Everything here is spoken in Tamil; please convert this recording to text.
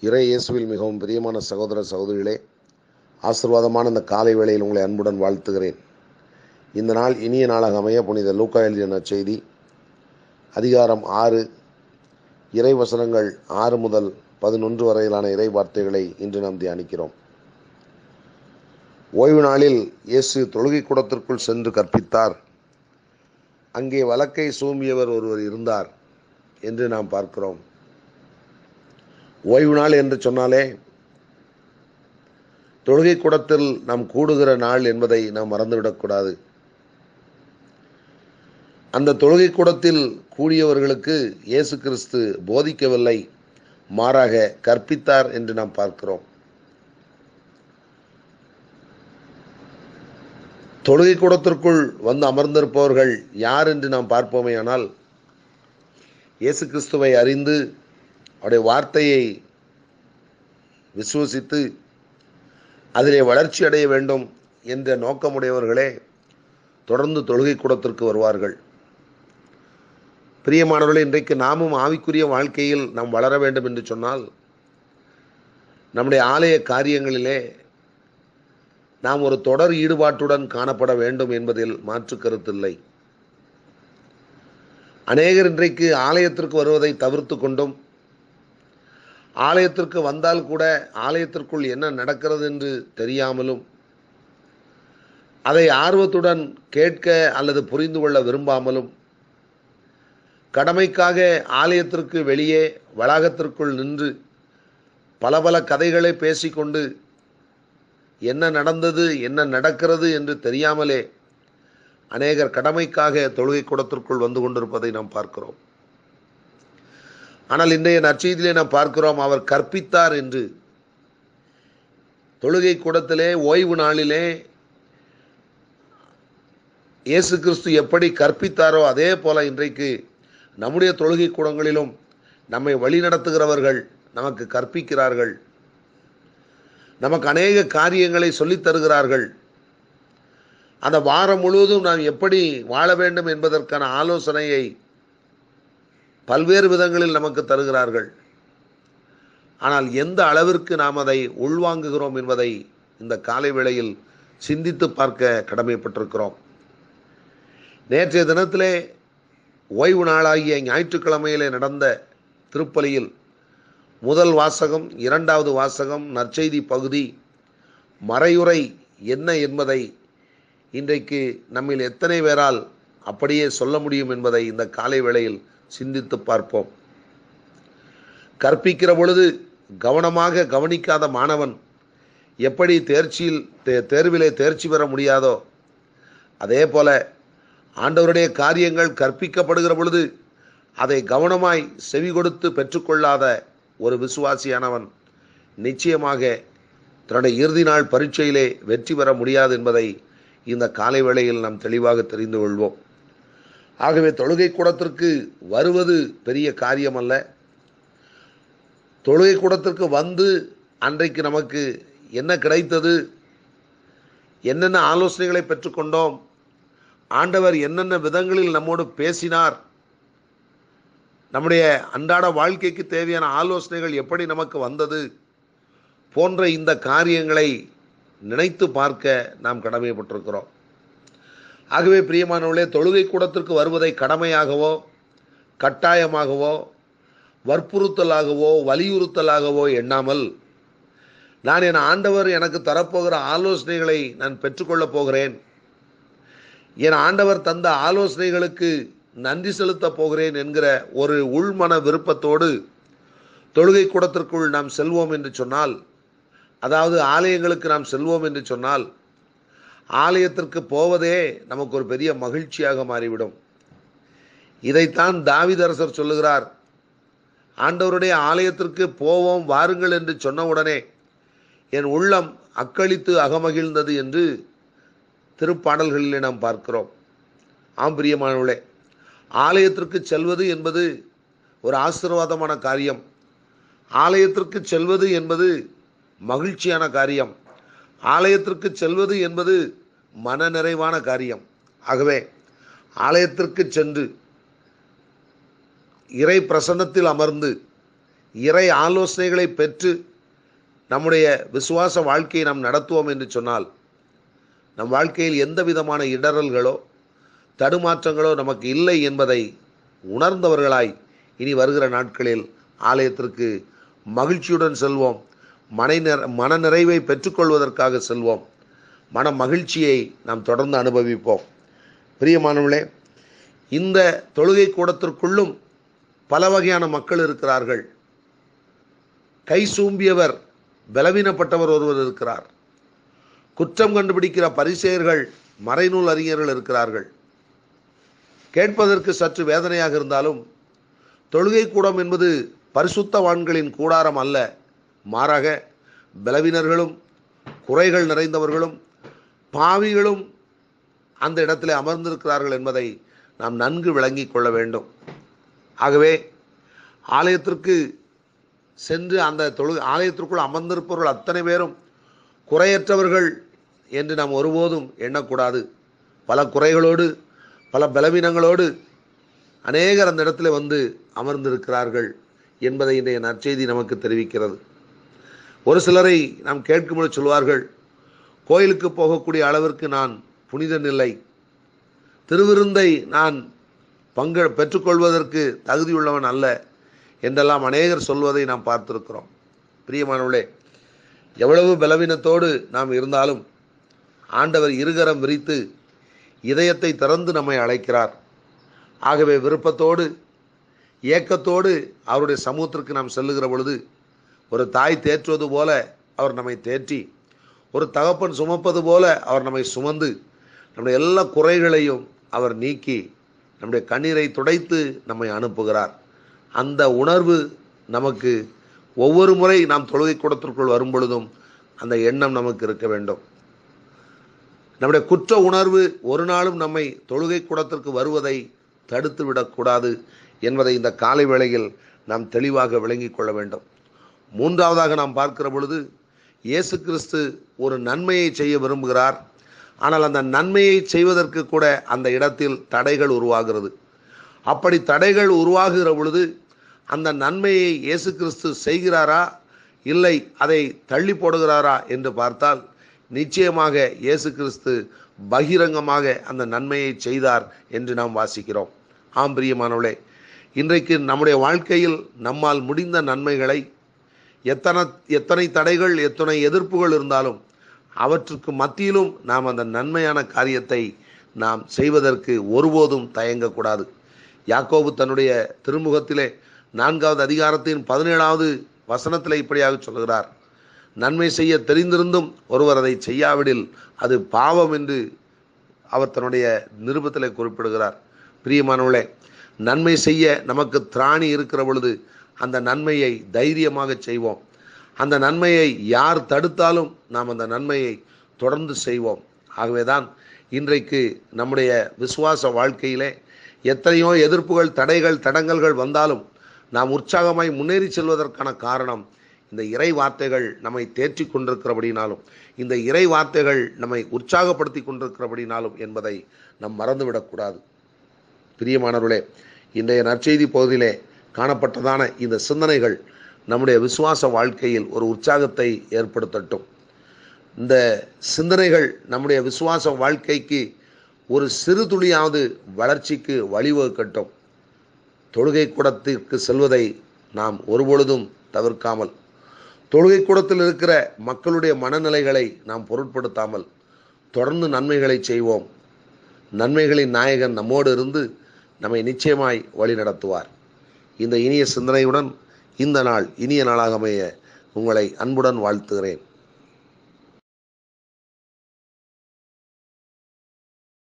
இறை இயேசுவில் மிகவும் பிரியமான சகோதர சகோதரிகளே ஆசீர்வாதமான இந்த காலை வேளையில் உங்களை அன்புடன் வாழ்த்துகிறேன் இந்த நாள் இனிய நாளாக அமைய புனித லூக்கா எழுதிய நற்செய்தி அதிகாரம் ஆறு இறை வசனங்கள் ஆறு முதல் பதினொன்று வரையிலான இறை வார்த்தைகளை இன்று நாம் தியானிக்கிறோம் ஓய்வு நாளில் இயேசு தொழுகை கூடத்திற்குள் சென்று கற்பித்தார் அங்கே வழக்கை சூம்பியவர் ஒருவர் இருந்தார் என்று நாம் பார்க்கிறோம் ஓய்வு நாள் என்று சொன்னாலே தொழுகை கூடத்தில் நாம் கூடுகிற நாள் என்பதை நாம் மறந்துவிடக்கூடாது அந்த தொழுகை கூடத்தில் கூடியவர்களுக்கு இயேசு கிறிஸ்து போதிக்கவில்லை மாறாக கற்பித்தார் என்று நாம் பார்க்கிறோம் தொழுகை கூடத்திற்குள் வந்து அமர்ந்திருப்பவர்கள் யார் என்று நாம் பார்ப்போமே ஆனால் இயேசு கிறிஸ்துவை அறிந்து அவருடைய வார்த்தையை விசுவசித்து அதிலே வளர்ச்சி அடைய வேண்டும் என்ற நோக்கமுடையவர்களே தொடர்ந்து தொழுகை கூடத்திற்கு வருவார்கள் பிரியமானவர்களே இன்றைக்கு நாமும் ஆவிக்குரிய வாழ்க்கையில் நாம் வளர வேண்டும் என்று சொன்னால் நம்முடைய ஆலய காரியங்களிலே நாம் ஒரு தொடர் ஈடுபாட்டுடன் காணப்பட வேண்டும் என்பதில் மாற்று கருத்தில்லை அநேகர் இன்றைக்கு ஆலயத்திற்கு வருவதை தவிர்த்து கொண்டும் ஆலயத்திற்கு வந்தால் கூட ஆலயத்திற்குள் என்ன நடக்கிறது என்று தெரியாமலும் அதை ஆர்வத்துடன் கேட்க அல்லது புரிந்து கொள்ள விரும்பாமலும் கடமைக்காக ஆலயத்திற்கு வெளியே வளாகத்திற்குள் நின்று பல பல கதைகளை பேசிக்கொண்டு என்ன நடந்தது என்ன நடக்கிறது என்று தெரியாமலே அநேகர் கடமைக்காக தொழுகை கூடத்திற்குள் வந்து கொண்டிருப்பதை நாம் பார்க்கிறோம் ஆனால் இன்றைய நற்செய்தியிலே நாம் பார்க்கிறோம் அவர் கற்பித்தார் என்று தொழுகை கூடத்திலே ஓய்வு நாளிலே இயேசு கிறிஸ்து எப்படி கற்பித்தாரோ அதே போல இன்றைக்கு நம்முடைய தொழுகை கூடங்களிலும் நம்மை வழிநடத்துகிறவர்கள் நமக்கு கற்பிக்கிறார்கள் நமக்கு அநேக காரியங்களை சொல்லித் தருகிறார்கள் அந்த வாரம் முழுவதும் நாம் எப்படி வாழ வேண்டும் என்பதற்கான ஆலோசனையை பல்வேறு விதங்களில் நமக்கு தருகிறார்கள் ஆனால் எந்த அளவிற்கு நாம் அதை உள்வாங்குகிறோம் என்பதை இந்த காலை வேளையில் சிந்தித்து பார்க்க கடமைப்பட்டிருக்கிறோம் நேற்றைய தினத்திலே ஓய்வு நாளாகிய ஞாயிற்றுக்கிழமையிலே நடந்த திருப்பலியில் முதல் வாசகம் இரண்டாவது வாசகம் நற்செய்தி பகுதி மறையுறை என்ன என்பதை இன்றைக்கு நம்மில் எத்தனை பேரால் அப்படியே சொல்ல முடியும் என்பதை இந்த காலை வேளையில் சிந்தித்து பார்ப்போம் கற்பிக்கிற பொழுது கவனமாக கவனிக்காத மாணவன் எப்படி தேர்ச்சியில் தேர்விலே தேர்ச்சி பெற முடியாதோ அதே போல ஆண்டவருடைய காரியங்கள் கற்பிக்கப்படுகிற பொழுது அதை கவனமாய் செவி கொடுத்து பெற்றுக்கொள்ளாத ஒரு விசுவாசியானவன் நிச்சயமாக தன்னுடைய இறுதி நாள் பரீட்சையிலே வெற்றி பெற முடியாது என்பதை இந்த காலை வேளையில் நாம் தெளிவாக தெரிந்து கொள்வோம் ஆகவே தொழுகை கூடத்திற்கு வருவது பெரிய காரியம் அல்ல தொழுகை கூடத்திற்கு வந்து அன்றைக்கு நமக்கு என்ன கிடைத்தது என்னென்ன ஆலோசனைகளை பெற்றுக்கொண்டோம் ஆண்டவர் என்னென்ன விதங்களில் நம்மோடு பேசினார் நம்முடைய அன்றாட வாழ்க்கைக்கு தேவையான ஆலோசனைகள் எப்படி நமக்கு வந்தது போன்ற இந்த காரியங்களை நினைத்து பார்க்க நாம் கடமைப்பட்டிருக்கிறோம் ஆகவே பிரியமானவர்களே தொழுகை கூடத்திற்கு வருவதை கடமையாகவோ கட்டாயமாகவோ வற்புறுத்தலாகவோ வலியுறுத்தலாகவோ எண்ணாமல் நான் என் ஆண்டவர் எனக்கு தரப்போகிற ஆலோசனைகளை நான் பெற்றுக்கொள்ளப் போகிறேன் என் ஆண்டவர் தந்த ஆலோசனைகளுக்கு நன்றி செலுத்தப் போகிறேன் என்கிற ஒரு உள்மன விருப்பத்தோடு தொழுகை கூடத்திற்குள் நாம் செல்வோம் என்று சொன்னால் அதாவது ஆலயங்களுக்கு நாம் செல்வோம் என்று சொன்னால் ஆலயத்திற்கு போவதே நமக்கு ஒரு பெரிய மகிழ்ச்சியாக மாறிவிடும் இதைத்தான் தாவிதரசர் சொல்லுகிறார் ஆண்டவருடைய ஆலயத்திற்கு போவோம் வாருங்கள் என்று சொன்ன உடனே என் உள்ளம் அக்களித்து அகமகிழ்ந்தது என்று திருப்பாடல்களிலே நாம் பார்க்கிறோம் ஆம் பிரியமானவர்களே ஆலயத்திற்கு செல்வது என்பது ஒரு ஆசீர்வாதமான காரியம் ஆலயத்திற்கு செல்வது என்பது மகிழ்ச்சியான காரியம் ஆலயத்திற்கு செல்வது என்பது மன நிறைவான காரியம் ஆகவே ஆலயத்திற்கு சென்று இறை பிரசன்னத்தில் அமர்ந்து இறை ஆலோசனைகளை பெற்று நம்முடைய விசுவாச வாழ்க்கையை நாம் நடத்துவோம் என்று சொன்னால் நம் வாழ்க்கையில் எந்த விதமான இடரல்களோ தடுமாற்றங்களோ நமக்கு இல்லை என்பதை உணர்ந்தவர்களாய் இனி வருகிற நாட்களில் ஆலயத்திற்கு மகிழ்ச்சியுடன் செல்வோம் மனை நிற மன நிறைவை பெற்றுக்கொள்வதற்காக செல்வோம் மன மகிழ்ச்சியை நாம் தொடர்ந்து அனுபவிப்போம் பிரியமானவர்களே இந்த தொழுகை கூடத்திற்குள்ளும் பல வகையான மக்கள் இருக்கிறார்கள் கை சூம்பியவர் பலவீனப்பட்டவர் ஒருவர் இருக்கிறார் குற்றம் கண்டுபிடிக்கிற பரிசெயர்கள் மறைநூல் அறிஞர்கள் இருக்கிறார்கள் கேட்பதற்கு சற்று வேதனையாக இருந்தாலும் தொழுகை கூடம் என்பது பரிசுத்தவான்களின் கூடாரம் அல்ல மாறாக பலவினர்களும் குறைகள் நிறைந்தவர்களும் பாவிகளும் அந்த இடத்திலே அமர்ந்திருக்கிறார்கள் என்பதை நாம் நன்கு விளங்கிக் கொள்ள வேண்டும் ஆகவே ஆலயத்திற்கு சென்று அந்த தொழு ஆலயத்திற்குள் அமர்ந்திருப்பவர்கள் அத்தனை பேரும் குறையற்றவர்கள் என்று நாம் ஒருபோதும் எண்ணக்கூடாது பல குறைகளோடு பல பலவீனங்களோடு அநேகர் அந்த இடத்துல வந்து அமர்ந்திருக்கிறார்கள் என்பதை இன்றைய நற்செய்தி நமக்கு தெரிவிக்கிறது ஒரு சிலரை நாம் கேட்கும்போது சொல்வார்கள் கோயிலுக்கு போகக்கூடிய அளவிற்கு நான் புனிதன் இல்லை திருவிருந்தை நான் பங்கு பெற்றுக்கொள்வதற்கு தகுதியுள்ளவன் அல்ல என்றெல்லாம் அநேகர் சொல்வதை நாம் பார்த்திருக்கிறோம் பிரியமானவர்களே எவ்வளவு பலவீனத்தோடு நாம் இருந்தாலும் ஆண்டவர் இருகரம் விரித்து இதயத்தை திறந்து நம்மை அழைக்கிறார் ஆகவே விருப்பத்தோடு ஏக்கத்தோடு அவருடைய சமூகத்திற்கு நாம் செல்லுகிற பொழுது ஒரு தாய் தேற்றுவது போல அவர் நம்மை தேற்றி ஒரு தகப்பன் சுமப்பது போல அவர் நம்மை சுமந்து நம்முடைய எல்லா குறைகளையும் அவர் நீக்கி நம்முடைய கண்ணீரை துடைத்து நம்மை அனுப்புகிறார் அந்த உணர்வு நமக்கு ஒவ்வொரு முறை நாம் தொழுகை கூடத்திற்குள் வரும் பொழுதும் அந்த எண்ணம் நமக்கு இருக்க வேண்டும் நம்முடைய குற்ற உணர்வு ஒரு நாளும் நம்மை தொழுகை கூடத்திற்கு வருவதை தடுத்து விடக்கூடாது என்பதை இந்த காலை வேளையில் நாம் தெளிவாக விளங்கிக் கொள்ள வேண்டும் மூன்றாவதாக நாம் பார்க்கிற பொழுது இயேசு கிறிஸ்து ஒரு நன்மையை செய்ய விரும்புகிறார் ஆனால் அந்த நன்மையை செய்வதற்கு கூட அந்த இடத்தில் தடைகள் உருவாகிறது அப்படி தடைகள் உருவாகுகிற பொழுது அந்த நன்மையை இயேசு கிறிஸ்து செய்கிறாரா இல்லை அதை தள்ளி போடுகிறாரா என்று பார்த்தால் நிச்சயமாக இயேசு கிறிஸ்து பகிரங்கமாக அந்த நன்மையை செய்தார் என்று நாம் வாசிக்கிறோம் ஆம் பிரியமானவளே இன்றைக்கு நம்முடைய வாழ்க்கையில் நம்மால் முடிந்த நன்மைகளை எத்தனை எத்தனை தடைகள் எத்தனை எதிர்ப்புகள் இருந்தாலும் அவற்றுக்கு மத்தியிலும் நாம் அந்த நன்மையான காரியத்தை நாம் செய்வதற்கு ஒருபோதும் தயங்கக்கூடாது யாக்கோபு தன்னுடைய திருமுகத்திலே நான்காவது அதிகாரத்தின் பதினேழாவது வசனத்தில் இப்படியாக சொல்கிறார் நன்மை செய்ய தெரிந்திருந்தும் ஒருவர் அதை செய்யாவிடில் அது பாவம் என்று அவர் தன்னுடைய நிருபத்தில் குறிப்பிடுகிறார் பிரியமானவளே நன்மை செய்ய நமக்கு திராணி இருக்கிற பொழுது அந்த நன்மையை தைரியமாக செய்வோம் அந்த நன்மையை யார் தடுத்தாலும் நாம் அந்த நன்மையை தொடர்ந்து செய்வோம் ஆகவேதான் இன்றைக்கு நம்முடைய விசுவாச வாழ்க்கையிலே எத்தனையோ எதிர்ப்புகள் தடைகள் தடங்கல்கள் வந்தாலும் நாம் உற்சாகமாய் முன்னேறி செல்வதற்கான காரணம் இந்த இறை வார்த்தைகள் நம்மை தேற்றி கொண்டிருக்கிறபடினாலும் இந்த இறை வார்த்தைகள் நம்மை உற்சாகப்படுத்தி கொண்டிருக்கிறபடினாலும் என்பதை நாம் மறந்துவிடக்கூடாது பிரியமானவர்களே இன்றைய நற்செய்தி பகுதியிலே காணப்பட்டதான இந்த சிந்தனைகள் நம்முடைய விசுவாச வாழ்க்கையில் ஒரு உற்சாகத்தை ஏற்படுத்தட்டும் இந்த சிந்தனைகள் நம்முடைய விசுவாச வாழ்க்கைக்கு ஒரு சிறு துளியாவது வளர்ச்சிக்கு வழிவகுக்கட்டும் தொழுகை கூடத்திற்கு செல்வதை நாம் ஒருபொழுதும் தவிர்க்காமல் தொழுகை கூடத்தில் இருக்கிற மக்களுடைய மனநிலைகளை நாம் பொருட்படுத்தாமல் தொடர்ந்து நன்மைகளை செய்வோம் நன்மைகளின் நாயகன் நம்மோடு இருந்து நம்மை நிச்சயமாய் வழி நடத்துவார் இந்த இனிய சிந்தனையுடன் இந்த நாள் இனிய நாளாக அமைய உங்களை அன்புடன் வாழ்த்துகிறேன்